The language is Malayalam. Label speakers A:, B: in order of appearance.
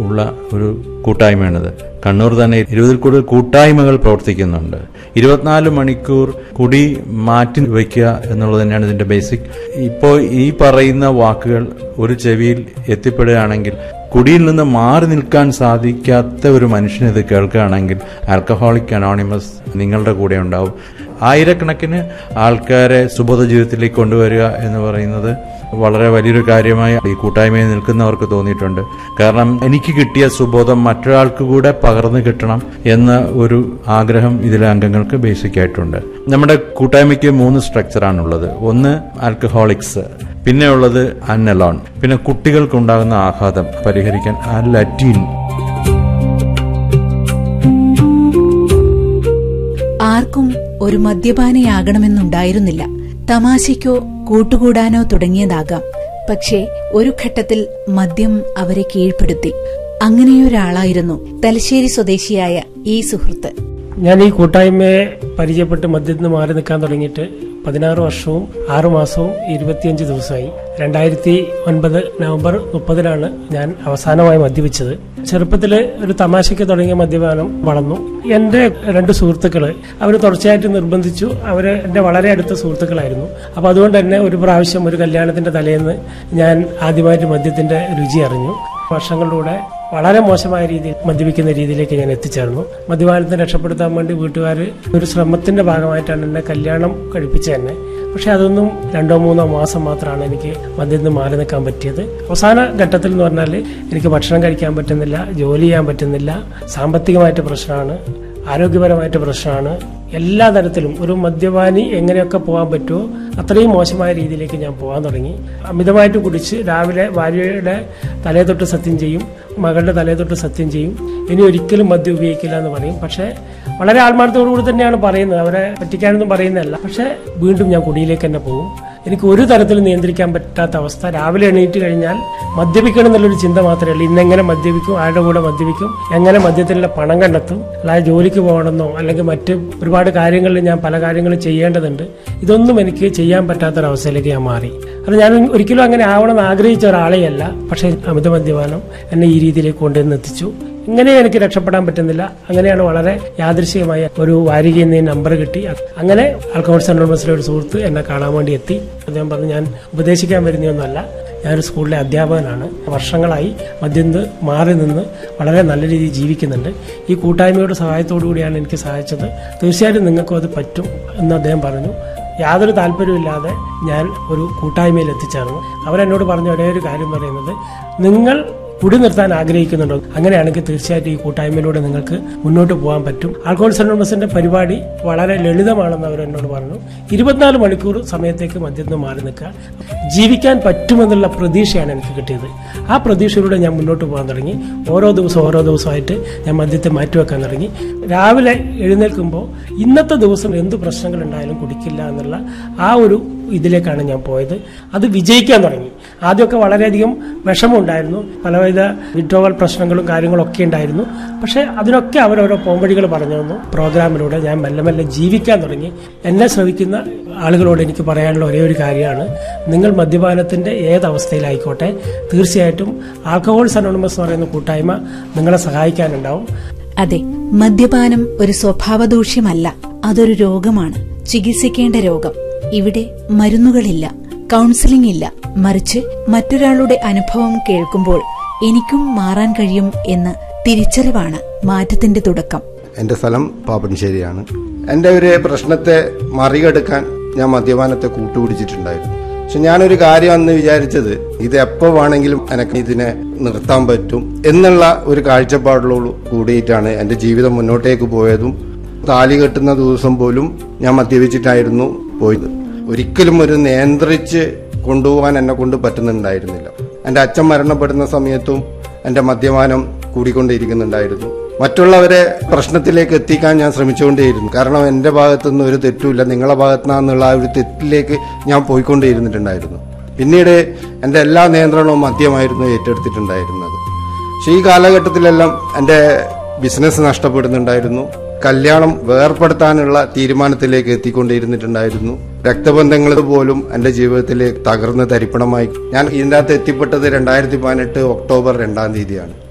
A: ഉള്ള ഒരു കൂട്ടായ്മയാണിത് കണ്ണൂർ തന്നെ ഇരുപതിൽ കൂടുതൽ കൂട്ടായ്മകൾ പ്രവർത്തിക്കുന്നുണ്ട് ഇരുപത്തിനാല് മണിക്കൂർ കുടി മാറ്റി വയ്ക്കുക എന്നുള്ളത് തന്നെയാണ് ഇതിന്റെ ബേസിക് ഇപ്പോൾ ഈ പറയുന്ന വാക്കുകൾ ഒരു ചെവിയിൽ എത്തിപ്പെടുകയാണെങ്കിൽ കുടിയിൽ നിന്ന് മാറി നിൽക്കാൻ സാധിക്കാത്ത ഒരു മനുഷ്യന് ഇത് കേൾക്കുകയാണെങ്കിൽ ആൽക്കഹോളിക് അനോണിമസ് നിങ്ങളുടെ കൂടെ ഉണ്ടാവും ആയിരക്കണക്കിന് ആൾക്കാരെ സുബോധ ജീവിതത്തിലേക്ക് കൊണ്ടുവരിക എന്ന് പറയുന്നത് വളരെ വലിയൊരു കാര്യമായി ഈ കൂട്ടായ്മയിൽ നിൽക്കുന്നവർക്ക് തോന്നിയിട്ടുണ്ട് കാരണം എനിക്ക് കിട്ടിയ സുബോധം മറ്റൊരാൾക്ക് കൂടെ പകർന്നു കിട്ടണം എന്ന ഒരു ആഗ്രഹം ഇതിലെ അംഗങ്ങൾക്ക് ബേസിക് ആയിട്ടുണ്ട് നമ്മുടെ കൂട്ടായ്മയ്ക്ക് മൂന്ന് സ്ട്രക്ചറാണുള്ളത് ഒന്ന് ആൽക്കഹോളിക്സ് പിന്നെ ഉള്ളത് അന്നലോൺ പിന്നെ കുട്ടികൾക്കുണ്ടാകുന്ന ആഘാതം പരിഹരിക്കാൻ ആ ലറ്റീൻ
B: ആർക്കും ഒരു മദ്യപാനിയാകണമെന്നുണ്ടായിരുന്നില്ല തമാശയ്ക്കോ കൂട്ടുകൂടാനോ തുടങ്ങിയതാകാം പക്ഷേ ഒരു ഘട്ടത്തിൽ മദ്യം അവരെ കീഴ്പ്പെടുത്തി അങ്ങനെയൊരാളായിരുന്നു തലശ്ശേരി സ്വദേശിയായ ഈ സുഹൃത്ത്
C: ഞാൻ ഈ കൂട്ടായ്മയെ പരിചയപ്പെട്ട് മദ്യത്തിൽ നിന്ന് മാറി നിൽക്കാൻ തുടങ്ങിയിട്ട് പതിനാറ് വർഷവും ആറു മാസവും ഇരുപത്തിയഞ്ച് ദിവസമായി രണ്ടായിരത്തി ഒൻപത് നവംബർ മുപ്പതിനാണ് ഞാൻ അവസാനമായി മദ്യപിച്ചത് ചെറുപ്പത്തിൽ ഒരു തമാശയ്ക്ക് തുടങ്ങിയ മദ്യപാനം വളർന്നു എന്റെ രണ്ട് സുഹൃത്തുക്കള് അവർ തുടർച്ചയായിട്ട് നിർബന്ധിച്ചു അവർ എന്റെ വളരെ അടുത്ത സുഹൃത്തുക്കളായിരുന്നു അപ്പൊ അതുകൊണ്ട് തന്നെ ഒരു പ്രാവശ്യം ഒരു കല്യാണത്തിന്റെ തലേന്ന് ഞാൻ ആദ്യമായിട്ട് മദ്യത്തിന്റെ രുചി അറിഞ്ഞു വർഷങ്ങളിലൂടെ വളരെ മോശമായ രീതിയിൽ മദ്യപിക്കുന്ന രീതിയിലേക്ക് ഞാൻ എത്തിച്ചേർന്നു മദ്യപാനത്തിന് രക്ഷപ്പെടുത്താൻ വേണ്ടി വീട്ടുകാർ ഒരു ശ്രമത്തിന്റെ ഭാഗമായിട്ടാണ് എന്നെ കല്യാണം കഴിപ്പിച്ചത് തന്നെ പക്ഷെ അതൊന്നും രണ്ടോ മൂന്നോ മാസം മാത്രമാണ് എനിക്ക് മദ്യത്തിൽ നിന്ന് മാറി നിൽക്കാൻ പറ്റിയത് അവസാന ഘട്ടത്തിൽ എന്ന് പറഞ്ഞാൽ എനിക്ക് ഭക്ഷണം കഴിക്കാൻ പറ്റുന്നില്ല ജോലി ചെയ്യാൻ പറ്റുന്നില്ല സാമ്പത്തികമായിട്ട് പ്രശ്നമാണ് ആരോഗ്യപരമായിട്ട് പ്രശ്നമാണ് എല്ലാ തരത്തിലും ഒരു മദ്യപാനി എങ്ങനെയൊക്കെ പോകാൻ പറ്റുമോ അത്രയും മോശമായ രീതിയിലേക്ക് ഞാൻ പോകാൻ തുടങ്ങി അമിതമായിട്ട് കുടിച്ച് രാവിലെ ഭാര്യയുടെ തലേ തൊട്ട് സത്യം ചെയ്യും മകളുടെ തലേ തൊട്ട് സത്യം ചെയ്യും ഇനി ഒരിക്കലും മദ്യം ഉപയോഗിക്കില്ല എന്ന് പറയും പക്ഷേ വളരെ ആത്മാർത്ഥത്തോടുകൂടി തന്നെയാണ് പറയുന്നത് അവരെ പറ്റിക്കാനൊന്നും പറയുന്നതല്ല പക്ഷേ വീണ്ടും ഞാൻ കുടിയിലേക്ക് തന്നെ പോകും എനിക്ക് ഒരു തരത്തിലും നിയന്ത്രിക്കാൻ പറ്റാത്ത അവസ്ഥ രാവിലെ എണീറ്റ് കഴിഞ്ഞാൽ മദ്യപിക്കണം എന്നുള്ളൊരു ചിന്ത മാത്രമേ ഉള്ളൂ ഇന്നെങ്ങനെ മദ്യപിക്കും ആരുടെ കൂടെ മദ്യപിക്കും എങ്ങനെ മദ്യത്തിനുള്ള പണം കണ്ടെത്തും അല്ലാതെ ജോലിക്ക് പോകണമെന്നോ അല്ലെങ്കിൽ മറ്റ് ഒരുപാട് കാര്യങ്ങളിൽ ഞാൻ പല കാര്യങ്ങളും ചെയ്യേണ്ടതുണ്ട് ഇതൊന്നും എനിക്ക് ചെയ്യാൻ പറ്റാത്തൊരവസ്ഥയിലേക്ക് ഞാൻ മാറി അത് ഞാൻ ഒരിക്കലും അങ്ങനെ ആവണമെന്ന് ആഗ്രഹിച്ച ഒരാളെയല്ല പക്ഷേ അമിത മദ്യപാനം എന്നെ ഈ രീതിയിലേക്ക് കൊണ്ടുവന്ന് എത്തിച്ചു ഇങ്ങനെ എനിക്ക് രക്ഷപ്പെടാൻ പറ്റുന്നില്ല അങ്ങനെയാണ് വളരെ യാദൃശികമായ ഒരു വാരികയിൽ നിന്ന് നമ്പർ കിട്ടി അങ്ങനെ ആൽക്കഹോൾസ് അനോണമസിലെ ഒരു സുഹൃത്ത് എന്നെ കാണാൻ വേണ്ടി എത്തി അദ്ദേഹം പറഞ്ഞു ഞാൻ ഉപദേശിക്കാൻ വരുന്നതൊന്നുമല്ല ഞാനൊരു സ്കൂളിലെ അധ്യാപകനാണ് വർഷങ്ങളായി മദ്യം നിന്ന് മാറി നിന്ന് വളരെ നല്ല രീതിയിൽ ജീവിക്കുന്നുണ്ട് ഈ കൂട്ടായ്മയുടെ സഹായത്തോടു കൂടിയാണ് എനിക്ക് സഹായിച്ചത് തീർച്ചയായിട്ടും നിങ്ങൾക്കും അത് പറ്റും എന്ന് അദ്ദേഹം പറഞ്ഞു യാതൊരു താല്പര്യമില്ലാതെ ഞാൻ ഒരു കൂട്ടായ്മയിൽ എത്തിച്ചേർന്നു അവരെന്നോട് പറഞ്ഞ ഒരേ ഒരു കാര്യം പറയുന്നത് നിങ്ങൾ കുടി നിർത്താൻ ആഗ്രഹിക്കുന്നുണ്ടോ അങ്ങനെയാണെങ്കിൽ തീർച്ചയായിട്ടും ഈ കൂട്ടായ്മയിലൂടെ നിങ്ങൾക്ക് മുന്നോട്ട് പോകാൻ പറ്റും ആൽക്കോൾ സെൻട്രമസിന്റെ പരിപാടി വളരെ ലളിതമാണെന്ന് അവർ എന്നോട് പറഞ്ഞു ഇരുപത്തിനാല് മണിക്കൂർ സമയത്തേക്ക് മദ്യത്തിന് മാറി നിൽക്കുക ജീവിക്കാൻ പറ്റുമെന്നുള്ള പ്രതീക്ഷയാണ് എനിക്ക് കിട്ടിയത് ആ പ്രതീക്ഷയിലൂടെ ഞാൻ മുന്നോട്ട് പോകാൻ തുടങ്ങി ഓരോ ദിവസം ഓരോ ദിവസമായിട്ട് ഞാൻ മദ്യത്തെ മാറ്റിവെക്കാൻ തുടങ്ങി രാവിലെ എഴുന്നേൽക്കുമ്പോൾ ഇന്നത്തെ ദിവസം എന്ത് പ്രശ്നങ്ങൾ ഉണ്ടായാലും കുടിക്കില്ല എന്നുള്ള ആ ഒരു ഇതിലേക്കാണ് ഞാൻ പോയത് അത് വിജയിക്കാൻ തുടങ്ങി ആദ്യമൊക്കെ വളരെയധികം വിഷമമുണ്ടായിരുന്നു പലവിധ വിഡ്രോവൽ പ്രശ്നങ്ങളും കാര്യങ്ങളും ഒക്കെ ഉണ്ടായിരുന്നു പക്ഷെ അതിനൊക്കെ അവരോരോ പോംവഴികൾ പറഞ്ഞു തന്നു പ്രോഗ്രാമിലൂടെ ഞാൻ മെല്ലെ മെല്ലെ ജീവിക്കാൻ തുടങ്ങി എന്നെ ശ്രമിക്കുന്ന ആളുകളോട് എനിക്ക് പറയാനുള്ള ഒരേ ഒരു കാര്യമാണ് നിങ്ങൾ മദ്യപാനത്തിന്റെ ഏത് അവസ്ഥയിലായിക്കോട്ടെ തീർച്ചയായിട്ടും ആൽക്കഹോൾസ് അനോണിമസ് എന്ന് പറയുന്ന കൂട്ടായ്മ നിങ്ങളെ സഹായിക്കാനുണ്ടാവും
B: അതെ മദ്യപാനം ഒരു സ്വഭാവദൂഷ്യമല്ല അതൊരു രോഗമാണ് ചികിത്സിക്കേണ്ട രോഗം ഇവിടെ മരുന്നുകളില്ല കൗൺസിലിംഗ് ഇല്ല മറിച്ച് മറ്റൊരാളുടെ അനുഭവം കേൾക്കുമ്പോൾ എനിക്കും മാറാൻ കഴിയും എന്ന തിരിച്ചറിവാണ് മാറ്റത്തിന്റെ തുടക്കം
D: എന്റെ സ്ഥലം പാപ്പൻശ്ശേരിയാണ് എന്റെ ഒരു പ്രശ്നത്തെ മറികടക്കാൻ ഞാൻ മദ്യപാനത്തെ കൂട്ടുപിടിച്ചിട്ടുണ്ടായിരുന്നു പക്ഷെ ഞാനൊരു കാര്യം അന്ന് വിചാരിച്ചത് ഇത് എപ്പോ വേണമെങ്കിലും എനിക്ക് ഇതിനെ നിർത്താൻ പറ്റും എന്നുള്ള ഒരു കാഴ്ചപ്പാടിലോട് കൂടിയിട്ടാണ് എന്റെ ജീവിതം മുന്നോട്ടേക്ക് പോയതും താലി കെട്ടുന്ന ദിവസം പോലും ഞാൻ മദ്യപിച്ചിട്ടായിരുന്നു പോയത് ഒരിക്കലും ഒരു നിയന്ത്രിച്ച് കൊണ്ടുപോകാൻ എന്നെ കൊണ്ട് പറ്റുന്നുണ്ടായിരുന്നില്ല എന്റെ അച്ഛൻ മരണപ്പെടുന്ന സമയത്തും എന്റെ മദ്യപാനം കൂടിക്കൊണ്ടിരിക്കുന്നുണ്ടായിരുന്നു മറ്റുള്ളവരെ പ്രശ്നത്തിലേക്ക് എത്തിക്കാൻ ഞാൻ ശ്രമിച്ചുകൊണ്ടേയിരുന്നു കാരണം എന്റെ ഭാഗത്തുനിന്ന് ഒരു തെറ്റുമില്ല നിങ്ങളെ ഭാഗത്തുനിന്നുള്ള ആ ഒരു തെറ്റിലേക്ക് ഞാൻ പോയിക്കൊണ്ടേയിരുന്നിട്ടുണ്ടായിരുന്നു പിന്നീട് എന്റെ എല്ലാ നിയന്ത്രണവും മദ്യമായിരുന്നു ഏറ്റെടുത്തിട്ടുണ്ടായിരുന്നത് പക്ഷെ ഈ കാലഘട്ടത്തിലെല്ലാം എന്റെ ബിസിനസ് നഷ്ടപ്പെടുന്നുണ്ടായിരുന്നു കല്യാണം വേർപ്പെടുത്താനുള്ള തീരുമാനത്തിലേക്ക് എത്തിക്കൊണ്ടിരുന്നിട്ടുണ്ടായിരുന്നു രക്തബന്ധങ്ങൾ പോലും എന്റെ ജീവിതത്തിലെ തകർന്ന് തരിപ്പണമായി ഞാൻ ഇതിൻ്റെ അകത്ത് എത്തിപ്പെട്ടത് രണ്ടായിരത്തി പതിനെട്ട് ഒക്ടോബർ രണ്ടാം തീയതിയാണ്